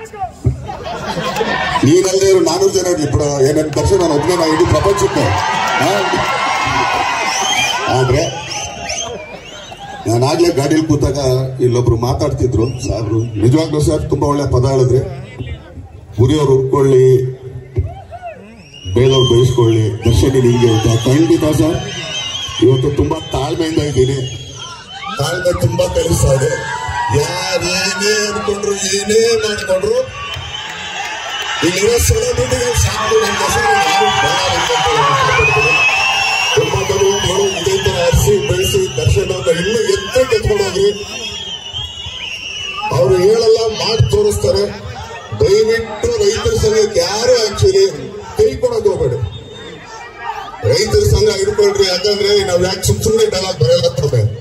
ನೀನಲ್ಲದೆ ಇರೋ ನಾನೂರು ಜನ ಇರ್ಲಿ ಬಿಡು ಏನೇನು ದರ್ಶನ ನಾನು ಒಬ್ಬನೇ ನಾ ಇಡೀ ಪ್ರಪಂಚಕ್ಕೆ ಆ? ಆದ್ರೆ ನಾನಾಗ್ಲೇ ಗಾಡಿಯಲ್ಲಿ ಕೂತಾಗ ಇಲ್ಲೊಬ್ರು ಮಾತಾಡ್ತಿದ್ರು ಸಾಬ್ರು ನಿಜವಾಗ್ಲೂ ಸರ್ ತುಂಬಾ ಒಳ್ಳೆ ಪದ ಹೇಳಿದ್ರಿ ಉರಿಯೋರು ಉರ್ಕೊಳ್ಳಿ ಬೇಲವ್ರು ಬೇಯಿಸ್ಕೊಳ್ಳಿ ದರ್ಶನಿ ನಿಂಗೆ ಅಂತ ಖಂಡಿತ ಸರ್ ಇವತ್ತು ತುಂಬಾ ತಾಳ್ಮೆಯಿಂದ ಇದ್ದೀನಿ ತಾಳ್ಮೆ ತುಂಬಾ ಕಲಿಸ್ತಾ ಇದೆ ಯಾರು ಏನೇ ಅನ್ಕೊಂಡ್ರು ಏನೇ ಮಾಡ್ಕೊಂಡ್ರು ಇಲ್ಲಿರೋ ಸೆಲೆಬ್ರಿಟಿಗಳು ಸಾಕು ನನ್ನ ಹೆಸರು ಯಾರು ಬೇಡ ಅಂತ ಹೇಳಕ್ಕೆ ಇಷ್ಟಪಡ್ತೀನಿ. ತುಂಬಾ ಜನ ನೋಡು ಇದೇ ತರ ಹರಿಸಿ ಬೆಳೆಸಿ ದರ್ಶನ ಇನ್ನೂ ಎತ್ತ ಕೆತ್ಕೊಂಡೋಗ್ರಿ ಅವ್ರು ಹೇಳಲ್ಲ ಮಾಡಿ ತೋರಿಸ್ತಾರೆ ದಯವಿಟ್ಟು ರೈತರ ಸಂಘಕ್ಕೆ ಯಾರು ಆಕ್ಚುಲಿ ಕೈ ಕೊಡೋದು ಹೋಗ್ಬೇಡಿ ರೈತರ ಸಂಘ ಇಟ್ಕೊಳ್ರಿ ಯಾಕಂದ್ರೆ ನಾವ್ ಯಾಕೆ ಸುಮ್ ಸುಮ್ಮನೆ ಡೈಲಾಗ್ ಬರೆಯಲ್ಲ ಕೊಡ್ಬೇಕು